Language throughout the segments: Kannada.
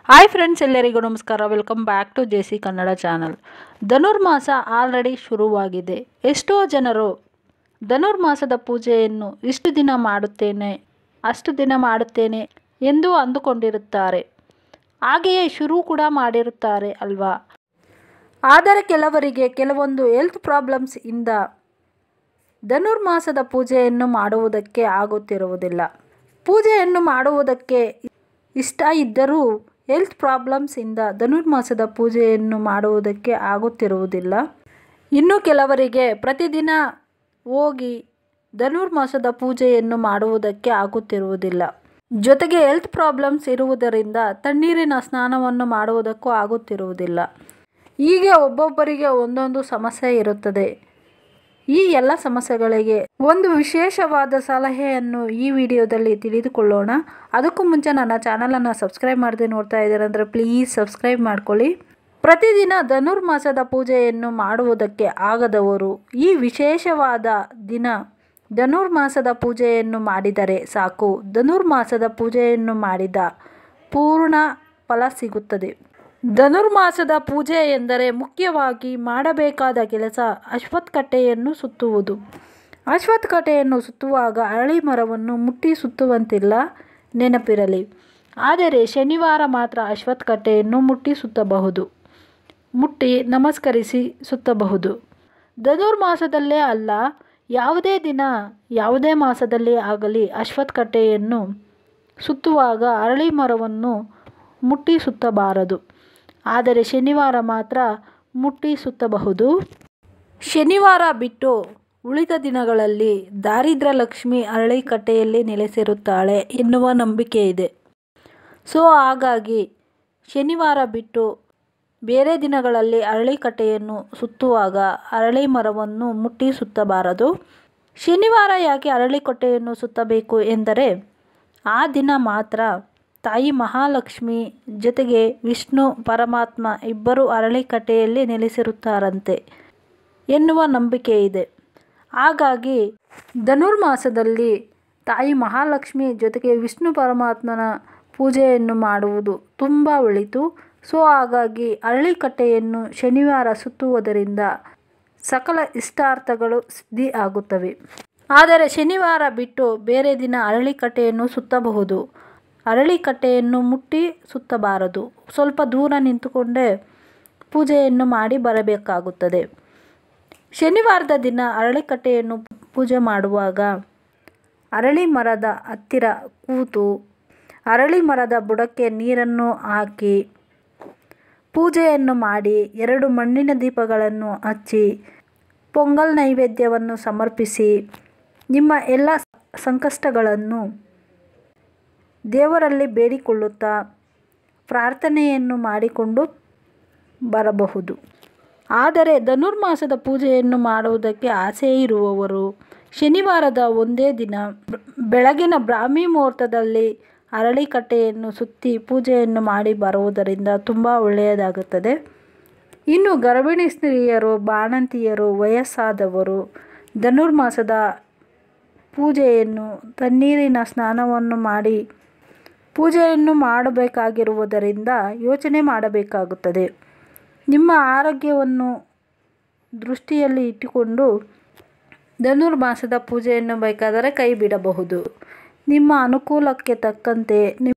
ಹಾಯ್ ಫ್ರೆಂಡ್ಸ್ ಎಲ್ಲರಿಗೂ ನಮಸ್ಕಾರ welcome back to J C Kannada channel Dhanurmasa already ಶುರುವಾಗಿದೆ ಎಷ್ಟೋ ಜನರು ಧನುರ್ಮಾಸದ ಪೂಜೆಯನ್ನು ಇಷ್ಟು ದಿನ ಮಾಡುತ್ತೇನೆ ಅಷ್ಟು ದಿನ ಮಾಡುತ್ತೇನೆ ಎಂದು ಅಂದುಕೊಂಡಿರುತ್ತಾರೆ ಹಾಗೆಯೇ ಶುರು ಕೂಡ ಮಾಡಿರುತ್ತಾರೆ ಅಲ್ವಾ ಆದರೆ ಕೆಲವರಿಗೆ ಕೆಲವೊಂದು ಹೆಲ್ತ್ ಪ್ರಾಬ್ಲಮ್ಸ್ ಇಂದ ಧನುರ್ಮಾಸದ ಪೂಜೆಯನ್ನು ಮಾಡುವುದಕ್ಕೆ ಆಗುತ್ತಿರುವುದಿಲ್ಲ ಪೂಜೆಯನ್ನು ಮಾಡುವುದಕ್ಕೆ ಇಷ್ಟ ಇದ್ದರೂ ಹೆಲ್ತ್ ಪ್ರಾಬ್ಲಮ್ಸಿಂದ ಧನುರ್ಮಾಸದ ಪೂಜೆಯನ್ನು ಮಾಡುವುದಕ್ಕೆ ಆಗುತ್ತಿರುವುದಿಲ್ಲ ಇನ್ನು ಕೆಲವರಿಗೆ ಪ್ರತಿದಿನ ಹೋಗಿ ಧನುರ್ಮಾಸದ ಪೂಜೆಯನ್ನು ಮಾಡುವುದಕ್ಕೆ ಆಗುತ್ತಿರುವುದಿಲ್ಲ ಜೊತೆಗೆ ಹೆಲ್ತ್ ಪ್ರಾಬ್ಲಮ್ಸ್ ಇರುವುದರಿಂದ ತಣ್ಣೀರಿನ ಸ್ನಾನವನ್ನು ಮಾಡುವುದಕ್ಕೂ ಆಗುತ್ತಿರುವುದಿಲ್ಲ ಹೀಗೆ ಒಬ್ಬೊಬ್ಬರಿಗೆ ಒಂದೊಂದು ಸಮಸ್ಯೆ ಇರುತ್ತದೆ ಈ ಎಲ್ಲ ಸಮಸ್ಯೆಗಳಿಗೆ ಒಂದು ವಿಶೇಷವಾದ ಸಲಹೆಯನ್ನು ಈ ವಿಡಿಯೋದಲ್ಲಿ ತಿಳಿದುಕೊಳ್ಳೋಣ ಅದಕ್ಕೂ ಮುಂಚೆ ನನ್ನ ಚಾನಲನ್ನು ಸಬ್ಸ್ಕ್ರೈಬ್ ಮಾಡದೆ ನೋಡ್ತಾ ಇದ್ದೀರಂದರೆ ಪ್ಲೀಸ್ ಸಬ್ಸ್ಕ್ರೈಬ್ ಮಾಡ್ಕೊಳ್ಳಿ ಪ್ರತಿದಿನ ಧನುರ್ಮಾಸದ ಪೂಜೆಯನ್ನು ಮಾಡುವುದಕ್ಕೆ ಆಗದವರು ಈ ವಿಶೇಷವಾದ ದಿನ ಧನುರ್ಮಾಸದ ಪೂಜೆಯನ್ನು ಮಾಡಿದರೆ ಸಾಕು ಧನುರ್ಮಾಸದ ಪೂಜೆಯನ್ನು ಮಾಡಿದ ಪೂರ್ಣ ಫಲ ಸಿಗುತ್ತದೆ ಧನುರ್ಮಾಸದ ಪೂಜೆ ಎಂದರೆ ಮುಖ್ಯವಾಗಿ ಮಾಡಬೇಕಾದ ಕೆಲಸ ಅಶ್ವತ್ಥಕಟ್ಟೆಯನ್ನು ಸುತ್ತುವುದು ಅಶ್ವತ್ಥಕಟ್ಟೆಯನ್ನು ಸುತ್ತುವಾಗ ಅರಳಿ ಮರವನ್ನು ಮುಟ್ಟಿ ಸುತ್ತುವಂತಿಲ್ಲ ನೆನಪಿರಲಿ ಆದರೆ ಶನಿವಾರ ಮಾತ್ರ ಅಶ್ವತ್ಥಕಟ್ಟೆಯನ್ನು ಮುಟ್ಟಿ ಸುತ್ತಬಹುದು ಮುಟ್ಟಿ ನಮಸ್ಕರಿಸಿ ಸುತ್ತಬಹುದು ಧನುರ್ಮಾಸದಲ್ಲೇ ಅಲ್ಲ ಯಾವುದೇ ದಿನ ಯಾವುದೇ ಮಾಸದಲ್ಲೇ ಆಗಲಿ ಅಶ್ವತ್ಥಕಟ್ಟೆಯನ್ನು ಸುತ್ತುವಾಗ ಅರಳಿ ಮರವನ್ನು ಮುಟ್ಟಿ ಸುತ್ತಬಾರದು ಆದರೆ ಶನಿವಾರ ಮಾತ್ರ ಮುಟ್ಟಿ ಸುತ್ತಬಹುದು ಶನಿವಾರ ಬಿಟ್ಟು ಉಳಿದ ದಿನಗಳಲ್ಲಿ ದಾರಿದ್ರ್ಯ ಲಕ್ಷ್ಮಿ ಅರಳಿಕಟ್ಟೆಯಲ್ಲಿ ನೆಲೆಸಿರುತ್ತಾಳೆ ಎನ್ನುವ ನಂಬಿಕೆ ಇದೆ ಸೊ ಹಾಗಾಗಿ ಶನಿವಾರ ಬಿಟ್ಟು ಬೇರೆ ದಿನಗಳಲ್ಲಿ ಅರಳಿಕಟ್ಟೆಯನ್ನು ಸುತ್ತುವಾಗ ಅರಳಿ ಮರವನ್ನು ಮುಟ್ಟಿ ಸುತ್ತಬಾರದು ಶನಿವಾರ ಯಾಕೆ ಅರಳಿಕಟ್ಟೆಯನ್ನು ಸುತ್ತಬೇಕು ಎಂದರೆ ಆ ದಿನ ಮಾತ್ರ ತಾಯಿ ಮಹಾಲಕ್ಷ್ಮಿ ಜೊತೆಗೆ ವಿಷ್ಣು ಪರಮಾತ್ಮ ಇಬ್ಬರು ಅರಳಿಕಟ್ಟೆಯಲ್ಲಿ ನೆಲೆಸಿರುತ್ತಾರಂತೆ ಎನ್ನುವ ನಂಬಿಕೆ ಇದೆ ಹಾಗಾಗಿ ಧನುರ್ಮಾಸದಲ್ಲಿ ತಾಯಿ ಮಹಾಲಕ್ಷ್ಮಿ ಜೊತೆಗೆ ವಿಷ್ಣು ಪರಮಾತ್ಮನ ಪೂಜೆಯನ್ನು ಮಾಡುವುದು ತುಂಬ ಒಳಿತು ಸೊ ಹಾಗಾಗಿ ಅರಳಿಕಟ್ಟೆಯನ್ನು ಶನಿವಾರ ಸುತ್ತುವುದರಿಂದ ಸಕಲ ಇಷ್ಟಾರ್ಥಗಳು ಸಿದ್ಧಿ ಆಗುತ್ತವೆ ಆದರೆ ಶನಿವಾರ ಬಿಟ್ಟು ಬೇರೆ ದಿನ ಅರಳಿಕಟ್ಟೆಯನ್ನು ಸುತ್ತಬಹುದು ಅರಳಿಕಟ್ಟೆಯನ್ನು ಮುಟ್ಟಿ ಸುತ್ತಬಾರದು ಸ್ವಲ್ಪ ದೂರ ನಿಂತುಕೊಂಡೇ ಪೂಜೆಯನ್ನು ಮಾಡಿ ಬರಬೇಕಾಗುತ್ತದೆ ಶನಿವಾರದ ದಿನ ಅರಳಿಕಟ್ಟೆಯನ್ನು ಪೂಜೆ ಮಾಡುವಾಗ ಅರಳಿ ಮರದ ಹತ್ತಿರ ಕೂತು ಅರಳಿ ಮರದ ಬುಡಕ್ಕೆ ನೀರನ್ನು ಹಾಕಿ ಪೂಜೆಯನ್ನು ಮಾಡಿ ಎರಡು ಮಣ್ಣಿನ ದೀಪಗಳನ್ನು ಹಚ್ಚಿ ಪೊಂಗಲ್ ನೈವೇದ್ಯವನ್ನು ಸಮರ್ಪಿಸಿ ನಿಮ್ಮ ಎಲ್ಲ ಸಂಕಷ್ಟಗಳನ್ನು ದೇವರಲ್ಲಿ ಬೇಡಿಕೊಳ್ಳುತ್ತಾ ಪ್ರಾರ್ಥನೆಯನ್ನು ಮಾಡಿಕೊಂಡು ಬರಬಹುದು ಆದರೆ ಧನುರ್ಮಾಸದ ಪೂಜೆಯನ್ನು ಮಾಡುವುದಕ್ಕೆ ಆಸೆ ಇರುವವರು ಶನಿವಾರದ ಒಂದೇ ದಿನ ಬೆಳಗಿನ ಬ್ರಾಹ್ಮಿ ಮುಹೂರ್ತದಲ್ಲಿ ಅರಳಿಕಟ್ಟೆಯನ್ನು ಸುತ್ತಿ ಪೂಜೆಯನ್ನು ಮಾಡಿ ಬರುವುದರಿಂದ ತುಂಬ ಒಳ್ಳೆಯದಾಗುತ್ತದೆ ಇನ್ನು ಗರ್ಭಿಣಿ ಸ್ತ್ರೀಯರು ಬಾಣಂತಿಯರು ವಯಸ್ಸಾದವರು ಧನುರ್ಮಾಸದ ಪೂಜೆಯನ್ನು ತಣ್ಣೀರಿನ ಸ್ನಾನವನ್ನು ಮಾಡಿ ಪೂಜೆಯನ್ನು ಮಾಡಬೇಕಾಗಿರುವುದರಿಂದ ಯೋಚನೆ ಮಾಡಬೇಕಾಗುತ್ತದೆ ನಿಮ್ಮ ಆರೋಗ್ಯವನ್ನು ದೃಷ್ಟಿಯಲ್ಲಿ ಇಟ್ಟುಕೊಂಡು ಧನುರ್ಮಾಸದ ಪೂಜೆಯನ್ನು ಬೇಕಾದರೆ ಕೈ ಬಿಡಬಹುದು ನಿಮ್ಮ ಅನುಕೂಲಕ್ಕೆ ತಕ್ಕಂತೆ ನಿಮ್ಮ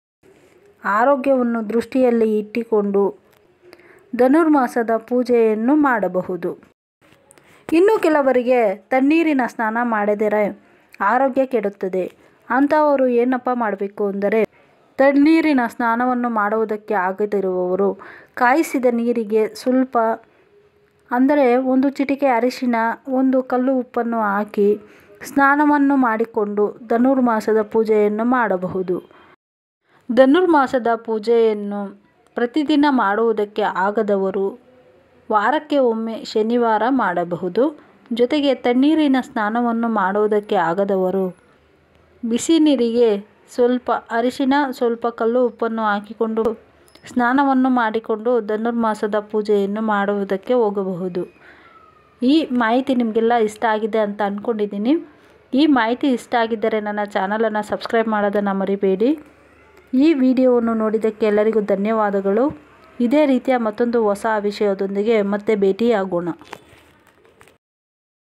ಆರೋಗ್ಯವನ್ನು ದೃಷ್ಟಿಯಲ್ಲಿ ಇಟ್ಟುಕೊಂಡು ಧನುರ್ಮಾಸದ ಪೂಜೆಯನ್ನು ಮಾಡಬಹುದು ಇನ್ನು ಕೆಲವರಿಗೆ ತಣ್ಣೀರಿನ ಸ್ನಾನ ಮಾಡಿದರೆ ಆರೋಗ್ಯ ಕೆಡುತ್ತದೆ ಅಂಥವರು ಏನಪ್ಪ ಮಾಡಬೇಕು ಅಂದರೆ ತಣ್ಣೀರಿನ ಸ್ನಾನವನ್ನು ಮಾಡುವುದಕ್ಕೆ ಆಗದಿರುವವರು ಕಾಯಿಸಿದ ನೀರಿಗೆ ಸ್ವಲ್ಪ ಅಂದರೆ ಒಂದು ಚಿಟಿಕೆ ಅರಿಶಿನ ಒಂದು ಕಲ್ಲು ಉಪ್ಪನ್ನು ಹಾಕಿ ಸ್ನಾನವನ್ನು ಮಾಡಿಕೊಂಡು ಧನುರ್ಮಾಸದ ಪೂಜೆಯನ್ನು ಮಾಡಬಹುದು ಧನುರ್ಮಾಸದ ಪೂಜೆಯನ್ನು ಪ್ರತಿದಿನ ಮಾಡುವುದಕ್ಕೆ ಆಗದವರು ವಾರಕ್ಕೆ ಒಮ್ಮೆ ಶನಿವಾರ ಮಾಡಬಹುದು ಜೊತೆಗೆ ತಣ್ಣೀರಿನ ಸ್ನಾನವನ್ನು ಮಾಡುವುದಕ್ಕೆ ಆಗದವರು ಬಿಸಿ ನೀರಿಗೆ ಸ್ವಲ್ಪ ಅರಿಶಿನ ಸ್ವಲ್ಪ ಕಲ್ಲು ಉಪ್ಪನ್ನು ಹಾಕಿಕೊಂಡು ಸ್ನಾನವನ್ನು ಮಾಡಿಕೊಂಡು ಧನುರ್ಮಾಸದ ಪೂಜೆಯನ್ನು ಮಾಡುವುದಕ್ಕೆ ಹೋಗಬಹುದು ಈ ಮಾಹಿತಿ ನಿಮಗೆಲ್ಲ ಇಷ್ಟ ಆಗಿದೆ ಅಂತ ಅಂದ್ಕೊಂಡಿದ್ದೀನಿ ಈ ಮಾಹಿತಿ ಇಷ್ಟ ಆಗಿದ್ದರೆ ನನ್ನ ಚಾನಲನ್ನು ಸಬ್ಸ್ಕ್ರೈಬ್ ಮಾಡೋದನ್ನು ಮರಿಬೇಡಿ ಈ ವಿಡಿಯೋವನ್ನು ನೋಡಿದ್ದಕ್ಕೆ ಎಲ್ಲರಿಗೂ ಧನ್ಯವಾದಗಳು ಇದೇ ರೀತಿಯ ಮತ್ತೊಂದು ಹೊಸ ವಿಷಯದೊಂದಿಗೆ ಮತ್ತೆ ಭೇಟಿಯಾಗೋಣ